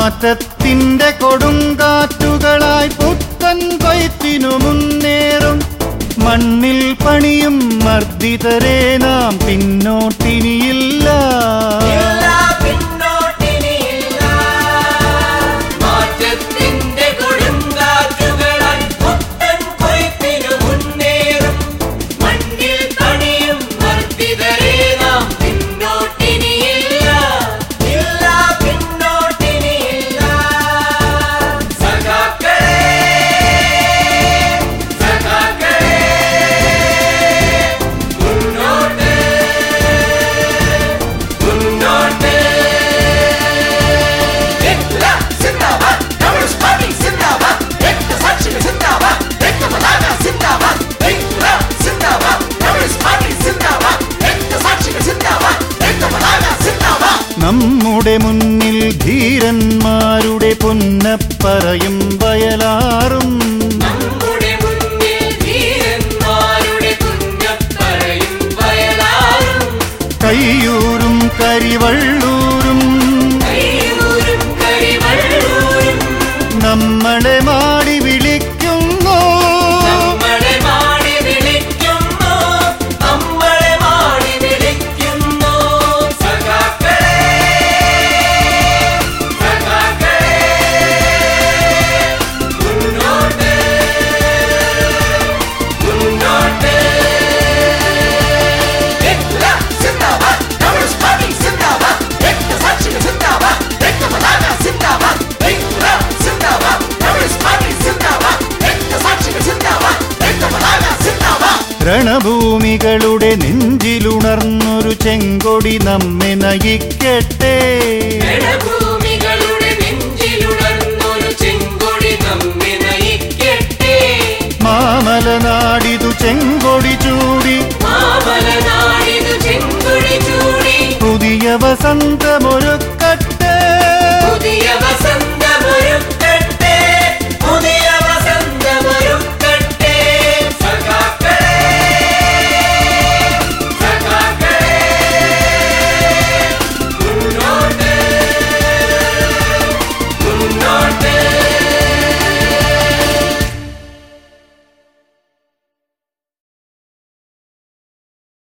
മാറ്റത്തിന്റെ കൊടുങ്കാറ്റുകളായി പുത്തൻ കൊയ്ത്തിനു മുന്നേറും മണ്ണിൽ പണിയും മർദ്ദിതരെ നാം പിന്നോട്ടിനിയില്ല ഇല്ല പിന്നോട്ടിനിയില്ല. മാറ്റത്തിന്റെ കൊടുങ്കാറ്റുകളായി പുത്തൻ കൊയ്ത്തിനു മുന്നേറും. മണ്ണിൽ പണിയും മർദ്ദിതരെ നാം പിന്നോട്ടിനിയില്ല. ഇല്ല പിന്നോട്ടിനിയില്ല. സഖാക്കളേ, സഖാക്കളേ, മുന്നോട്ട് മുന്നോട്ട് ഇൻക്ലാബ് സിന്ദാബാദ് കമ്മ്യൂണിസ്റ്റ് പാർട്ടി സിന്ദാബാദ് രക്തസാക്ഷികൾ സിന്ദാബാദ് രക്തപതാക സിന്ദാബാദ് ഇൻക്ലാബ് സിന്ദാബാദ് കമ്മ്യൂണിസ്റ്റ് പാർട്ടി സിന്ദാബാദ് രക്തസാക്ഷികൾ സിന്ദാബാദ് രക്തപതാക സിന്ദാബാദ് നമ്മുടെ മുന്നിൽ ധീരന്മാരുടെ പുന്നപ്പറയും വയലാറും നമ്മുടെ മുന്നിൽ ധീരന്മാരുടെ പുന്നപ്പറയും വയലാറും കയ്യൂരും കരിവള്ളൂരും കയ്യൂരും കരിവള്ളൂരും നമ്മളെ മാടി വിളിക്കുന്നു നമ്മളെ മാടി വിളിക്കുന്നു നമ്മളെ മാടി വിളിക്കുന്നു സഖാക്കളെ സഖാക്കളെ മുന്നോട്ട് മുന്നോട്ട് ഇൻക്ലാബ് സിന്ദാബാദ് കമ്മ്യൂണിസ്റ്റ് പാർട്ടി സിന്ദാബാദ് രക്തസാക്ഷികൾ സിന്ദാബാദ് രക്തപതാക സിന്ദാബാദ് ഇൻക്ലാബ് സിന്ദാബാദ് കമ്മ്യൂണിസ്റ്റ് പാർട്ടി സിന്ദാബാദ് രക്തസാക്ഷികൾ സിന്ദാബാദ് രക്തപതാക സിന്ദാബാദ് രണഭൂമികളുടെ നെഞ്ചിലുണർന്നൊരു ചെങ്കൊടി നമ്മെ നയിക്കട്ടെ രണഭൂമികളുടെ